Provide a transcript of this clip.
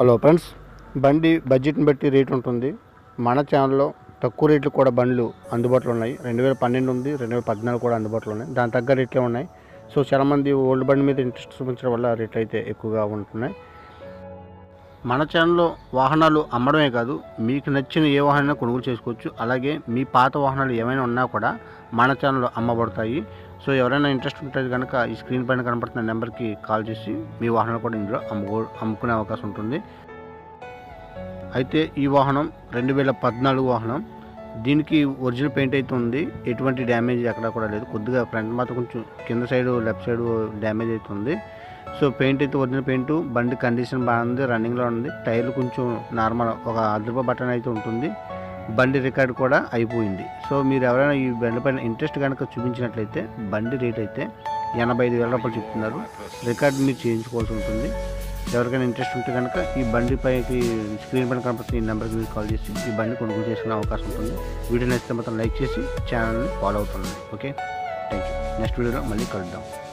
hello friends బండి బడ్జెట్ని బట్టి రేట్ ఉంటుంది మన ఛానల్లో తక్కువ రేట్లు కూడా బండ్లు అందుబాటులో ఉన్నాయి రెండు వేల పన్నెండు ఉంది రెండు వేల పద్నాలుగు కూడా అందుబాటులో ఉన్నాయి దాని తగ్గ రేట్లే ఉన్నాయి సో చాలామంది ఓల్డ్ బండి మీద ఇంట్రెస్ట్ చూపించడం వల్ల రేట్లు అయితే ఎక్కువగా ఉంటున్నాయి మన ఛానల్లో వాహనాలు అమ్మడమే కాదు మీకు నచ్చిన ఏ వాహనం కొనుగోలు చేసుకోవచ్చు అలాగే మీ పాత వాహనాలు ఏమైనా ఉన్నా కూడా మన ఛానల్లో అమ్మబడతాయి సో ఎవరైనా ఇంట్రెస్ట్ ఉంటే కనుక ఈ స్క్రీన్ పైన కనపడుతున్న నెంబర్కి కాల్ చేసి మీ వాహనాలు కూడా ఇందులో అమ్ముకో అమ్ముకునే అవకాశం ఉంటుంది అయితే ఈ వాహనం రెండు వేల పద్నాలుగు వాహనం దీనికి ఒరిజినల్ పెయింట్ అయితే ఉంది ఎటువంటి డ్యామేజ్ ఎక్కడ కూడా లేదు కొద్దిగా ఫ్రంట్ మాత్రం కొంచెం కింద సైడ్ లెఫ్ట్ సైడ్ డ్యామేజ్ అయితే ఉంది సో పెయింట్ అయితే ఒరిజినల్ పెయింట్ బండి కండిషన్ బాగుంది రన్నింగ్లో ఉంది టైర్లు కొంచెం నార్మల్ ఒక అర్ధ రూపాయ బటన్ అయితే ఉంటుంది బండి రికార్డ్ కూడా అయిపోయింది సో మీరు ఎవరైనా ఈ బండి పైన ఇంట్రెస్ట్ కనుక చూపించినట్లయితే బండి రేట్ అయితే ఎనభై ఐదు వేల రూపాయలు చెప్తున్నారు రికార్డ్ మీరు చేయించుకోవాల్సి ఉంటుంది ఎవరికైనా ఇంట్రెస్ట్ ఉంటే కనుక ఈ బండి పైకి స్క్రీన్ పైన కనపడుతున్న ఈ నెంబర్కి మీరు కాల్ చేసి ఈ బండి కొనుగోలు చేసుకునే అవకాశం ఉంటుంది వీడియో నచ్చితే మాత్రం లైక్ చేసి ఛానల్ని ఫాలో అవుతుంది ఓకే థ్యాంక్ యూ నెక్స్ట్ వీడియోలో మళ్ళీ కలుద్దాం